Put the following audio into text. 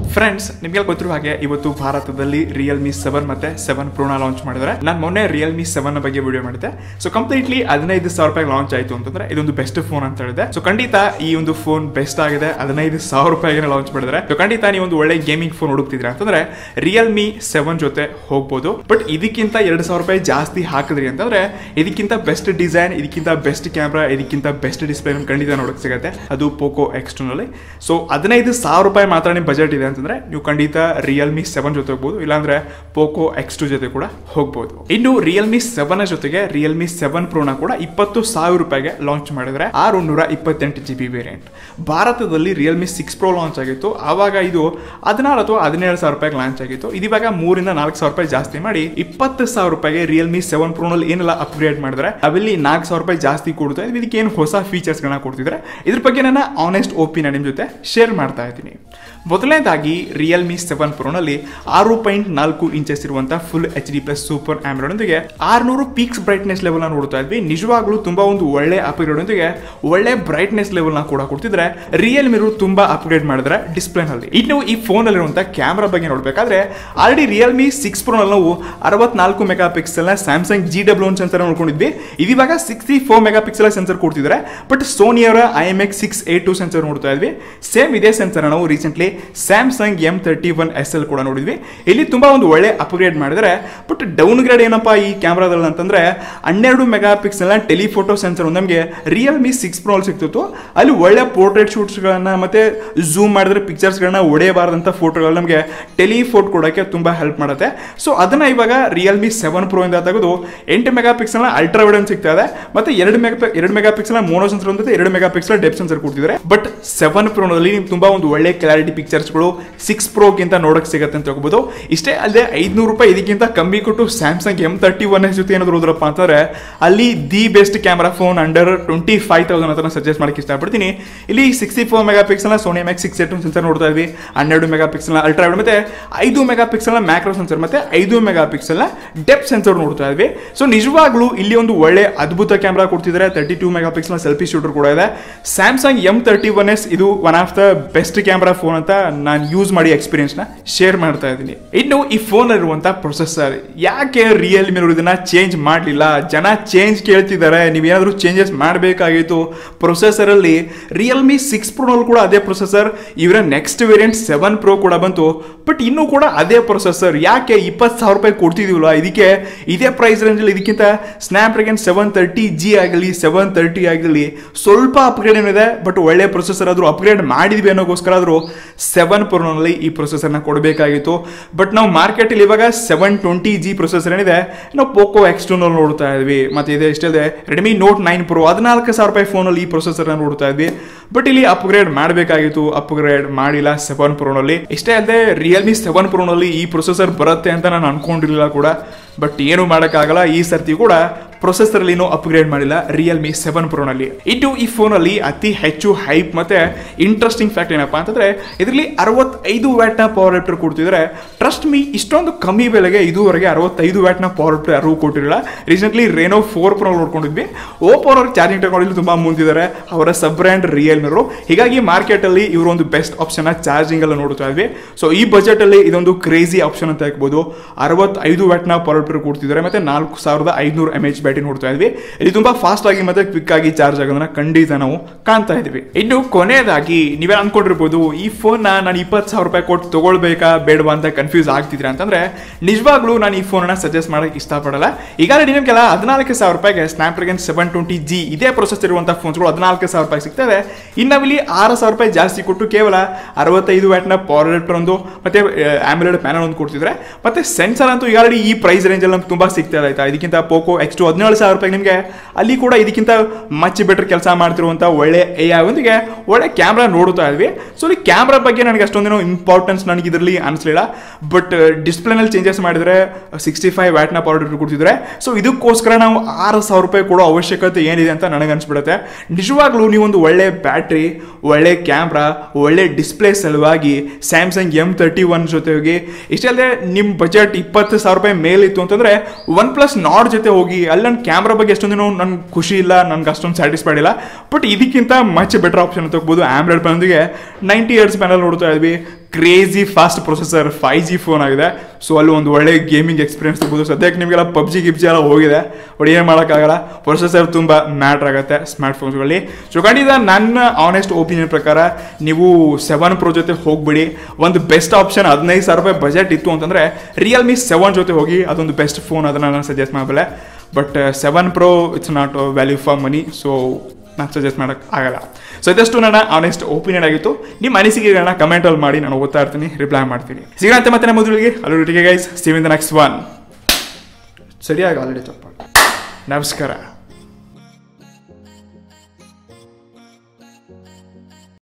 friends ನಿಮಗೆ ಗೊತ್ತಿರುವ ಹಾಗೆ ಇವತ್ತು ಭಾರತದಲ್ಲಿ ರಿಯಲ್ಮಿ ಸೆವೆನ್ ಮತ್ತೆ ಸೆವೆನ್ ಪ್ರೋನ ಲಾಂಚ್ ಮಾಡಿದ್ದಾರೆ ನಾನು ಮೊನ್ನೆ ರಿಯಲ್ಮಿ ಸೆವೆನ್ ಬಗ್ಗೆ ವಿಡಿಯೋ ಮಾಡಿದ್ದೆ ಸೊ ಕಂಪ್ಲೀಟ್ಲಿ ಹದಿನೈದು ಸಾವಿರ ರೂಪಾಯಿ ಲಾಂಚ್ ಆಯಿತು ಅಂತಂದ್ರೆ ಇದೊಂದು ಬೆಸ್ಟ್ ಫೋನ್ ಅಂತ ಹೇಳಿದೆ ಸೊ ಖಂಡಿತ ಈ ಒಂದು ಫೋನ್ ಬೆಸ್ಟ್ ಆಗಿದೆ ಹದಿನೈದು ಸಾವಿರ ರೂಪಾಯಿಗೆ ಲಾಂಚ್ ಮಾಡಿದ್ದಾರೆ ಸೊ ಖಂಡಿತ ನೀವು ಒಂದು ಒಳ್ಳೆ ಗೇಮಿಂಗ್ ಫೋನ್ ಹುಡುಕ್ತಿದ್ರೆ ಅಂತಂದ್ರೆ ರಿಯಲ್ಮಿ ಸೆವೆನ್ ಜೊತೆ ಹೋಗ್ಬೋದು ಬಟ್ ಇದಕ್ಕಿಂತ ಎರಡು ಸಾವಿರ ರೂಪಾಯಿ ಜಾಸ್ತಿ ಹಾಕಿದ್ರಿ ಅಂತಂದ್ರೆ ಇದಕ್ಕಿಂತ ಬೆಸ್ಟ್ ಡಿಸೈನ್ ಇದಕ್ಕಿಂತ ಬೆಸ್ಟ್ ಕ್ಯಾಮ್ರಾ ಇದಕ್ಕಿಂತ ಬೆಸ್ಟ್ ಡಿಸ್ಪ್ಲೇ ನಮ್ಗೆ ಖಂಡಿತ ನೋಡಕ್ ಸಿಗುತ್ತೆ ಅದು ಪೋಕೋ ಎಕ್ಸ್ಟರ್ನಲ್ಲಿ ಸೊ ಹದಿನೈದು ಸಾವಿರ ರೂಪಾಯಿ ಮಾತ್ರ ನಿಮ್ಮ ಬಜೆಟ್ ಇದೆ ಅಂತಂದ್ರೆ ನೀವು ಖಂಡಿತ ರಿಯಲ್ಮಿ ಸೆವೆನ್ ಜೊತೆ ಹೋಗ್ಬೋದು ಇಲ್ಲಾಂದ್ರೆ ಪೋಕೋ ಎಕ್ಸ್ ಟು ಜೊತೆ ಕೂಡ ಹೋಗ್ಬೋದು ಇನ್ನು ರಿಯಲ್ಮಿ ಸೆವೆನ್ ಜೊತೆಗೆ ರಿಯಲ್ಮಿ ಸೆವೆನ್ ಪ್ರೋನ ಕೂಡ ಇಪ್ಪತ್ತು ಸಾವಿರ ರೂಪಾಯಿಗೆ ಲಾಂಚ್ ಮಾಡಿದ್ರೆ ಆರು ನೂರ ಇಪ್ಪತ್ತೆಂಟು ಜಿ ಬಿ ವೇರಿಯಂಟ್ ಭಾರತದಲ್ಲಿ ರಿಯಲ್ಮಿ ಸಿಕ್ಸ್ ಪ್ರೋ ಲಾಂಚ್ ಆಗಿತ್ತು ಆವಾಗ ಇದು ಹದಿನಾರು ಅಥವಾ ಹದಿನೇಳು ಸಾವಿರ ರೂಪಾಯಿಗೆ ಲಾಂಚ್ ಆಗಿತ್ತು ಇದಿವಾಗ ಮೂರಿಂದ ನಾಲ್ಕು ಸಾವಿರ ರೂಪಾಯಿ ಜಾಸ್ತಿ ಮಾಡಿ ಇಪ್ಪತ್ತು ಸಾವಿರ ರೂಪಾಯಿಗೆ ರಿಯಲ್ಮಿ ಸೆವೆನ್ ಪ್ರೋನಲ್ಲಿ ಏನೆಲ್ಲ ಅಪ್ಗ್ರೇಡ್ ಮಾಡಿದ್ರೆ ಅವೆಲ್ಲಿ ನಾಲ್ಕು ಸಾವಿರ ರೂಪಾಯಿ ಜಾಸ್ತಿ ಕೊಡ್ತಾ ಇದ್ವಿ ಇದಕ್ಕೆ ಏನು ಹೊಸ ಫೀಚರ್ಸ್ಗಳನ್ನ ಕೊಡ್ತಿದ್ರೆ ಇದ್ರ ಬಗ್ಗೆ ನನ್ನ ಆನೆಸ್ಟ್ ಒಪಿನಿಯನ್ ನಿಮ್ಮ ಜೊತೆ ಶೇರ್ ಮಾಡ್ತಾ ಇದ್ದೀನಿ ಮೊದಲನೇದಾಗಿ ರಿಯಲ್ಮಿ ಸೆವೆನ್ ಪ್ರೋನಲ್ಲಿ ಆರು ಪಾಯಿಂಟ್ ನಾಲ್ಕು ಇಂಚಸ್ ಇರುವಂತಹ full H D plus super ಆಮ್ರೋಡೊಂದಿಗೆ ಆರ್ನೂರು ಪೀಕ್ಸ್ ಬ್ರೈಟ್ನೆಸ್ ಲೆವೆಲ್ ನೋಡ್ತಾ ಇದ್ವಿ ನಿಜವಾಗ್ಲೂ ತುಂಬಾ ಒಂದು ಒಳ್ಳೆ ಅಪ್ಗ್ರೇಡ್ ಒಳ್ಳೆ ಬ್ರೈಟ್ನೆಸ್ ಲೆವೆಲ್ ನ ಕೂಡ ಕೊಡ್ತಿದ್ರೆ ರಿಯಲ್ಮಿ ತುಂಬಾ ಅಪ್ಗ್ರೇಡ್ ಮಾಡಿದ್ರೆ ಡಿಸ್ಪ್ಲೇ ನಲ್ಲಿ ಇನ್ನು ಈ ಫೋನ್ ಅಲ್ಲಿರುವಂತಹ ಕ್ಯಾಮ್ರಾ ಬಗ್ಗೆ ನೋಡ್ಬೇಕಾದ್ರೆ ಆಲ್ರೆಡಿ ರಿಯಲ್ಮಿ ಸಿಕ್ಸ್ ಪ್ರೋ ನಲ್ಲಿ ನಾವು ಅರವತ್ನಾಲ್ಕು ಮೆಗಾ ಪಿಕ್ಸೆಲ್ ನ Samsung G W one sensor ನೋಡ್ಕೊಂಡಿದ್ವಿ ಇದಿವಾಗ sixty four megapixel sensor ಕೊಡ್ತಿದ್ದಾರೆ ಬಟ್ ಸೋನಿಯವರ I M X six eight two sensor ನೋಡ್ತಾ ಇದ್ವಿ ಸೇಮ್ ಇದೇ ಸೆನ್ಸರ್ ನಾವು recently Samsung M thirty one S L ಕೂಡ ನೋಡಿದ್ವಿ ಇಲ್ಲಿ ತುಂಬಾ ಒಂದು ಒಳ್ಳೆ ಅಪ್ಗ್ರೇಡ್ ಮಾಡಿದರೆ ಬಟ್ ಡೌನ್ ಗ್ರೇಡ್ ಏನಪ್ಪಾ ಈ ಕ್ಯಾಮ್ರಾದಲ್ಲಿ ಅಂತಂದ್ರೆ ಹನ್ನೆರಡು ಮೆಗಾ ಪಿಕ್ಸೆಲ್ ಟೆಲಿಫೋಟೋ ಸೆನ್ಸರ್ ನಮಗೆ ರಿಯಲ್ಮಿ ಸಿಕ್ಸ್ ಪ್ರೋ ಸಿಗ್ತಿತ್ತು ಅಲ್ಲಿ ಒಳ್ಳೆ ಪೋರ್ಟ್ರೇಟ್ ಶೂಟ್ಸ್ಗಳನ್ನ ಮತ್ತೆ ಝೂಮ್ ಮಾಡಿದ್ರೆ ಪಿಕ್ಚರ್ಸ್ಗಳನ್ನ ಒಡೆಯಬಾರದಂತ ಫೋಟೋಗಳು ನಮಗೆ ಟೆಲಿಫೋಟ್ ಕೊಡೋಕ್ಕೆ ತುಂಬಾ ಹೆಲ್ಪ್ ಮಾಡುತ್ತೆ ಸೊ ಅದನ್ನ ಇವಾಗ ರಿಯಲ್ಮಿ ಸೆವೆನ್ ಪ್ರೋ ಇಂದ ತೆಗೆದು ಎಂಟು ಮೆಗಾ ಪಿಕ್ಸೆಲ್ ಅಲ್ಟ್ರಾ ವಿಡನ್ ಸಿಗ್ತಾ ಇದೆ ಮತ್ತೆ ಎರಡು ಮೆಗಾ ಎರಡು ಮೆಗಾ ಪಿಕ್ಸೆಲ್ ಮೋನೋ ಸೆನ್ಸರ್ ಒಂದಿದೆ ಎರಡು ಮೆಗಾ ಪಿಕ್ಸೆಲ್ ಡೆಪ್ ಸೆನ್ಸರ್ ಕೊಡ್ತಿದ್ದಾರೆ ಬಟ್ ಸೆವೆನ್ ಪ್ರೋನಲ್ಲಿ ನಿಮ್ಗೆ ತುಂಬಾ ಒಂದು ಒಳ್ಳೆ ಕ್ಲಾರಿಟಿ ಪಿಕ್ಚರ್ಸ್ಗಳು ಸಿಕ್ಸ್ ಪ್ರೋಗಿಂತ ನೋಡಕ್ ಸಿಗತ್ತೆ ಅಂತ ಹೋಗ್ಬೋದು ಇಷ್ಟೇ ಅಲ್ಲದೆ ಐದ್ನೂರು ರೂಪಾಯಿ ಇದಕ್ಕಿಂತ ಕಮ್ಮಿ ಕೊಟ್ಟು Samsung M thirty one S ಜೊತೆ ಏನಾದ್ರು ಹೋದ್ರಪ್ಪ ಅಂತಂದ್ರೆ ಅಲ್ಲಿ the best camera phone under twenty five thousand ಅಂತ ಸಜೆಸ್ಟ್ ಮಾಡಕ್ಕೆ ಇಷ್ಟಪಡ್ತೀನಿ ಇಲ್ಲಿ sixty four megapixel Sony max six eight sensor ನೋಡ್ತಾ ಇದ್ವಿ ಹನ್ನೆರಡು ಮೆಗಾ ಪಿಕ್ಸೆಲ್ ಅಲ್ಟ್ರಾ ಮತ್ತೆ ಐದು ಮೆಗಾ ಪಿಕ್ಸೆಲ್ ಮ್ಯಾಕ್ರೋ ಸೆನ್ಸರ್ ಮತ್ತೆ ಐದು ಮೆಗಾ ಪಿಕ್ಸೆಲ್ ಡೆಪ್ ಸೆನ್ಸರ್ ನೋಡ್ತಾ ಇದ್ವಿ ಸೊ ನಿಜವಾಗ್ಲೂ ಇಲ್ಲಿ ಒಂದು ಒಳ್ಳೆ ಅದ್ಭುತ ಕ್ಯಾಮ್ರಾ ಕೊಡ್ತಿದ್ದಾರೆ thirty two megapixel selfie shooter ಕೂಡ ಇದೆ Samsung M thirty one S ಇದು one of the best camera phone ಅಂತ ನಾನು ಯೂಸ್ ಮಾಡಿ ಎಕ್ಸ್ಪೀರಿಯನ್ಸ್ ನ ಶೇರ್ ಮಾಡ್ತಾ ಇದ್ದೀನಿ ಇನ್ನು ಈ ಫೋನ್ ಇರುವಂತ ಪ್ರೊಸೆಸರ್ ಯಾಕೆ ರಿಯಲ್ಮಿ ಇದನ್ನ ಚೇಂಜ್ ಮಾಡಲಿಲ್ಲ ಜನ ಚೇಂಜ್ ಕೇಳ್ತಿದ್ದಾರೆ ನೀವೇನಾದ್ರೂ ಚೇಂಜಸ್ ಮಾಡಬೇಕಾಗಿತ್ತು ಪ್ರೊಸೆಸರ್ ಅಲ್ಲಿ ರಿಯಲ್ಮಿ ಸಿಕ್ಸ್ ಪ್ರೋನಲ್ಲಿ ಕೂಡ ಅದೇ ಪ್ರೊಸೆಸರ್ ಇವರ ನೆಕ್ಸ್ಟ್ ವೇರಿಯಂಟ್ ಸೆವೆನ್ ಪ್ರೋ ಕೂಡ ಬಂತು ಬಟ್ ಇನ್ನೂ ಕೂಡ ಅದೇ ಪ್ರೊಸೆಸರ್ ಯಾಕೆ ಇಪ್ಪತ್ತು ಸಾವಿರ ರೂಪಾಯಿ ಕೊಡ್ತಿದೀವಲ್ಲ ಇದಕ್ಕೆ ಇದೇ ಪ್ರೈಸ್ ರೇಂಜಲ್ಲಿ ಇದಕ್ಕಿಂತ Snapdragon seven thirty G ಆಗಲಿ ಸೆವೆನ್ ತರ್ಟಿ ಆಗಲಿ ಸ್ವಲ್ಪ ಅಪ್ಗ್ರೇಡ್ ಏನಿದೆ ಬಟ್ ಒಳ್ಳೆ ಪ್ರೊಸೆಸರ್ ಆದರೂ ಅಪ್ಗ್ರೇಡ್ ಮಾಡಿದ್ವಿ ಅನ್ನೋಗೋಸ್ಕರ ಆದರೂ ಸೆವೆನ್ ಪ್ರೋನಲ್ಲಿ ಈ ಪ್ರೊಸೆಸರ್ನ ಕೊಡಬೇಕಾಗಿತ್ತು ಬಟ್ ನಾವು ಮಾರ್ಕೆಟಲ್ಲಿ ಇವಾಗ ಸೆವೆನ್ ಟ್ವೆಂಟಿ ಜಿ ಪ್ರೊಸೆಸರ್ ಏನಿದೆ ನಾವು ಪೋಕೋ ಎಕ್ಸ್ ಟೂನಲ್ಲಿ ನೋಡ್ತಾ ಇದ್ವಿ ಮತ್ತೆ ಇದೆ ಇಷ್ಟೇ ರೆಡ್ಮಿ ನೋಟ್ ನೈನ್ ಪ್ರೋ ಹದಿನಾಲ್ಕು ಸಾವಿರ ರೂಪಾಯಿ ಫೋನಲ್ಲಿ ಈ ಪ್ರೊಸೆಸರ್ನ ನೋಡ್ತಾ ಇದ್ವಿ ಬಟ್ ಇಲ್ಲಿ ಅಪ್ಗ್ರೇಡ್ ಮಾಡಬೇಕಾಗಿತ್ತು ಅಪ್ಗ್ರೇಡ್ ಮಾಡಿಲ್ಲ ಸೆವೆನ್ ಪ್ರೋನಲ್ಲಿ ಇಷ್ಟೇ ಅಲ್ಲದೆ ರಿಯಲ್ಮಿ ಸೆವೆನ್ ಪ್ರೋನಲ್ಲಿ ಈ ಪ್ರೊಸೆಸರ್ ಬರುತ್ತೆ ಅಂತ ನಾನು ಅನ್ಕೊಂಡಿರಲಿಲ್ಲ ಕೂಡ ಬಟ್ ಏನು ಮಾಡೋಕ್ಕಾಗಲ್ಲ ಈ ಸರ್ತಿ ಕೂಡ ಪ್ರೊಸೆಸರ್ ಅಲ್ಲಿ ಅಪ್ಗ್ರೇಡ್ ಮಾಡಿಲ್ಲ ರಿಯಲ್ಮಿ ಸೆವೆನ್ ಪ್ರೋನಲ್ಲಿ ಇನ್ನು ಈ ಫೋನಲ್ಲಿ ಅತಿ ಹೆಚ್ಚು ಹೈಪ್ ಮತ್ತೆ ಇಂಟ್ರೆಸ್ಟಿಂಗ್ ಫ್ಯಾಕ್ಟ್ ಏನಪ್ಪಾ ಅಂತಂದ್ರೆ ಇದರಲ್ಲಿ ಅರವತ್ತೈದು ವ್ಯಾಟ್ನ ಪವರ್ ಲಿಫ್ಟರ್ ಕೊಡ್ತಿದ್ರೆ ಟ್ರಸ್ಟ್ ಮೀ ಇಷ್ಟೊಂದು ಕಮ್ಮಿ ಬೆಲೆಗೆ ಇದುವರೆಗೆ ಅರವತ್ತೈದು ವ್ಯಾಟ್ನ ಪವರ್ ಲಿಫ್ಟರ್ ಯಾರು ಕೊಟ್ಟಿರಲಿಲ್ಲ ರೀಸೆಂಟ್ಲಿ ರೇನೋ ಫೋರ್ ಪ್ರೋ ನೋಡ್ಕೊಂಡಿದ್ವಿ ಓಪೋ ಅವ್ರ ಚಾರ್ಜಿಂಗ್ ಟೆಕ್ನಾಲಜಿ ತುಂಬಾ ಮುಂದಿದ್ದಾರೆ ಅವರ ಸಬ್ ಬ್ರ್ಯಾಂಡ್ ರಿಯಲ್ಮಿರು ಹೀಗಾಗಿ ಮಾರ್ಕೆಟ್ ಅಲ್ಲಿ ಇವರು ಒಂದು ಬೆಸ್ಟ್ ಆಪ್ಷನ್ ಚಾರ್ಜಿಂಗ್ ಎಲ್ಲ ನೋಡ್ತಾ ಇದ್ವಿ ಸೊ ಈ ಬಜೆಟ್ ಅಲ್ಲಿ ಇದೊಂದು ಕ್ರೇಜಿ ಆಪ್ಷನ್ ಅಂತ ಹೇಳ್ಬೋದು ಅರವತ್ತೈದು ವ್ಯಾಟ್ನ ಪವರ್ ಲಿಫ್ಟರ್ ಕೊಡ್ತಿದ್ದಾರೆ ಮತ್ತೆ ನಾಲ್ಕು ಸಾವಿರದ ಐದುನೂರು ಎಮ್ ಎಚ್ ಬ್ಯಾಟರಿ ನೋಡ್ತಾ ಇದ್ವಿ ಇಲ್ಲಿ ತುಂಬಾ ಫಾಸ್ಟ್ ಆಗಿ ಮತ್ತೆ ಕ್ವಿಕ್ ಆಗಿ ಚಾರ್ಜ್ ಆಗೋದನ್ನ ಖಂಡಿತ ನಾವು ಕಾಣ್ತಾ ಇದೀವಿ ಇನ್ನು ಕೊನೆಯದಾಗಿ ನೀವೇ ಅನ್ಕೊಂಡಿರ್ಬೋದು ಈ ಫೋನ್ ನಾನು ಇಪ್ಪತ್ತು ಸಾವಿರ ರೂಪಾಯಿ ಕೊಟ್ಟು ತಗೊಳ್ಬೇಕಾ ಬೇಡವಾ ಅಂತ ಕನ್ಫ್ಯೂಸ್ ಆಗ್ತಿದ್ರೆ ಅಂತಂದ್ರೆ ನಿಜವಾಗ್ಲೂ ನಾನು ಈ ಫೋನ್ ಸಜೆಸ್ಟ್ ಮಾಡಕ್ಕೆ ಇಷ್ಟಪಡಲ್ಲ ಈಗಾಗಲೇ ನಿಮಗೆಲ್ಲ ಹದಿನಾಲ್ಕು ಸಾವಿರ ರೂಪಾಯಿಗೆ Snapdragon seven twenty G ಇದೇ ಪ್ರೊಸೆಸ್ ಇರುವಂತಹ ಫೋನ್ಸ್ಗಳು ಹದಿನಾಲ್ಕು ಸಾವಿರ ರೂಪಾಯಿ ಸಿಗ್ತವೆ ಇನ್ನವಿಲ್ಲಿ ಆರು ಸಾವಿರ ರೂಪಾಯಿ ಜಾಸ್ತಿ ಕೊಟ್ಟು ಕೇವಲ ಅರವತ್ತೈದು ವ್ಯಾಟ್ನ ಪವರ್ ಲಿಫ್ಟರ್ ಒಂದು ಮತ್ತೆ ಆಮ್ಯುಲೇಡ್ ಪ್ಯಾನಲ್ ಒಂದು ಕೊಡ್ತಿದ್ರೆ ಮತ್ತೆ ಸೆನ್ಸರ್ ಅಂತೂ ಈಗಾಗಲೇ ಈ ಪ್ರೈಸ್ ರೇಂಜಲ್ಲಿ ನಮ್ಗೆ ತುಂಬಾ ಸಿಗ್ತಾ ಇದೆ ಆಯ್ತಾ ಇದಕ್ಕಿಂತ ಪೋಕೋ ಎಕ್ಸ್ ಟು ಹದಿನೇಳು ಸಾವಿರ ರೂಪಾಯಿ ನಿಮಗೆ ಅಲ್ಲಿ ಕೂಡ ಇದಕ್ಕಿಂತ ಮಚ್ ಬೆಟರ್ ಕೆಲಸ ಮಾಡ್ತಿರುವಂಥ ಒಳ್ಳೆ ಎ ಒಂದಿಗೆ ಒಳ್ಳೆ ಕ್ಯಾಮ್ರಾ ನೋಡ್ತಾ ಇದ್ವಿ ಸೊ ಈ ಕ್ಯಾಮ್ರಾ ಬಗ್ಗೆ ನನಗೆ ಅಷ್ಟೊಂದೇನು ಇಂಪಾರ್ಟೆನ್ಸ್ ನನಗೆ ಇದರಲ್ಲಿ ಅನಿಸ್ಲಿಲ್ಲ ಬಟ್ ಡಿಸ್ಪ್ಲೇನಲ್ಲಿ ಚೇಂಜಸ್ ಮಾಡಿದ್ರೆ ಸಿಕ್ಸ್ಟಿ ಫೈವ್ ವ್ಯಾಟ್ನ ಪವರ್ ಕೊಡ್ತಿದ್ರೆ ಸೊ ಇದಕ್ಕೋಸ್ಕರ ನಾವು ಆರು ಸಾವಿರ ರೂಪಾಯಿ ಕೊಡೋ ಅವಶ್ಯಕತೆ ಏನಿದೆ ಅಂತ ನನಗೆ ಅನ್ಸ್ಬಿಡುತ್ತೆ ನಿಜವಾಗ್ಲೂ ನೀವೊಂದು ಒಳ್ಳೆ ಬ್ಯಾಟ್ರಿ ಒಳ್ಳೆ ಕ್ಯಾಮ್ರಾ ಒಳ್ಳೆ ಡಿಸ್ಪ್ಲೇ ಸಲುವಾಗಿ ಸ್ಯಾಮ್ಸಂಗ್ ಎಂ ತರ್ಟಿ ಒನ್ ಜೊತೆಗೆ ಇಷ್ಟಲ್ಲದೆ ನಿಮ್ಮ ಬಜೆಟ್ ಇಪ್ಪತ್ತು ಸಾವಿರ ರೂಪಾಯಿ ಮೇಲಿತ್ತು ಅಂತಂದ್ರೆ ಒನ್ ಪ್ಲಸ್ ನಾಡ್ ಜೊತೆ ಹೋಗಿ ಅಲ್ಲಿ ನನ್ನ ಕ್ಯಾಮ್ರಾ ಬಗ್ಗೆ ಎಷ್ಟೊಂದಿನ ನನ್ಗೆ ಖುಷಿ ಇಲ್ಲ ನನ್ಗೆ ಅಷ್ಟೊಂದು ಸ್ಯಾಟಿಸ್ಫೈಡ್ ಇಲ್ಲ ಬಟ್ ಇದಕ್ಕಿಂತ ಮಚ್ ಬೆಟರ್ ಆಪ್ಷನ್ ತಗೋಬಹುದು ಆಮ್ರೆಡ್ ಪ್ಯಾನಲ್ಗೆ ನೈಂಟಿ ಇಯರ್ಸ್ ಪ್ಯಾನಲ್ ನೋಡ್ತಾ ಇದ್ವಿ crazy fast processor five G phone ಆಗಿದೆ ಸೊ ಅಲ್ಲಿ ಒಂದು ಒಳ್ಳೆ ಗೇಮಿಂಗ್ ಎಕ್ಸ್ಪೀರಿಯನ್ಸ್ ಸಿಗ್ಬೋದು ಸದ್ಯಕ್ಕೆ ನಿಮಗೆಲ್ಲ ಪಬ್ಜಿ ಗಿಬ್ಜಿ ಎಲ್ಲ ಹೋಗಿದೆ ಬಟ್ ಏನು ಮಾಡೋಕ್ಕಾಗಲ್ಲ ಪ್ರೊಸೆಸರ್ ತುಂಬ ಮ್ಯಾಟ್ರ್ ಆಗುತ್ತೆ ಸ್ಮಾರ್ಟ್ ಫೋನ್ಸ್ಗಳಲ್ಲಿ ಸೊ ಖಂಡಿತ ನನ್ನ ಆನೆಸ್ಟ್ ಒಪಿನಿಯನ್ ಪ್ರಕಾರ ನೀವು ಸೆವೆನ್ ಪ್ರೋ ಜೊತೆ ಹೋಗ್ಬಿಡಿ ಒಂದು ಬೆಸ್ಟ್ ಆಪ್ಷನ್ ಹದಿನೈದು ಸಾವಿರ ರೂಪಾಯಿ ಬಜೆಟ್ ಇತ್ತು ಅಂತಂದರೆ ರಿಯಲ್ಮಿ ಸೆವೆನ್ ಜೊತೆ ಹೋಗಿ ಅದೊಂದು ಬೆಸ್ಟ್ ಫೋನ್ ಅದನ್ನು ನಾನು ಸಜೆಸ್ಟ್ ಮಾಡಬಲ್ಲೆ but seven pro it's not value for money so ನಾನು ಸಜೆಸ್ಟ್ ಮಾಡೋಕ್ಕೆ ಆಗಲ್ಲ ಸೊ ಇದಷ್ಟು ನನ್ನ ಆನೆಸ್ಟ್ ಒಪಿನಿಯನ್ ಆಗಿತ್ತು ನಿಮ್ಮ ಅನಿಸಿಕೆಗಳನ್ನ ಕಮೆಂಟಲ್ಲಿ ಮಾಡಿ ನಾನು ಓದ್ತಾ ಇರ್ತೀನಿ ರಿಪ್ಲೈ ಮಾಡ್ತೀನಿ ಸಿಗೋಣಂತೆ ಮತ್ತೆ ನಮ್ಮ ಮೊದಲಿಗೆ ಅಲ್ಲೊಟ್ಟಿಗೆ guys see you in the next one ಸರಿಯಾಗಿ ಆಲ್ರೆಡಿ ತಪ್ಪ ನಮಸ್ಕಾರ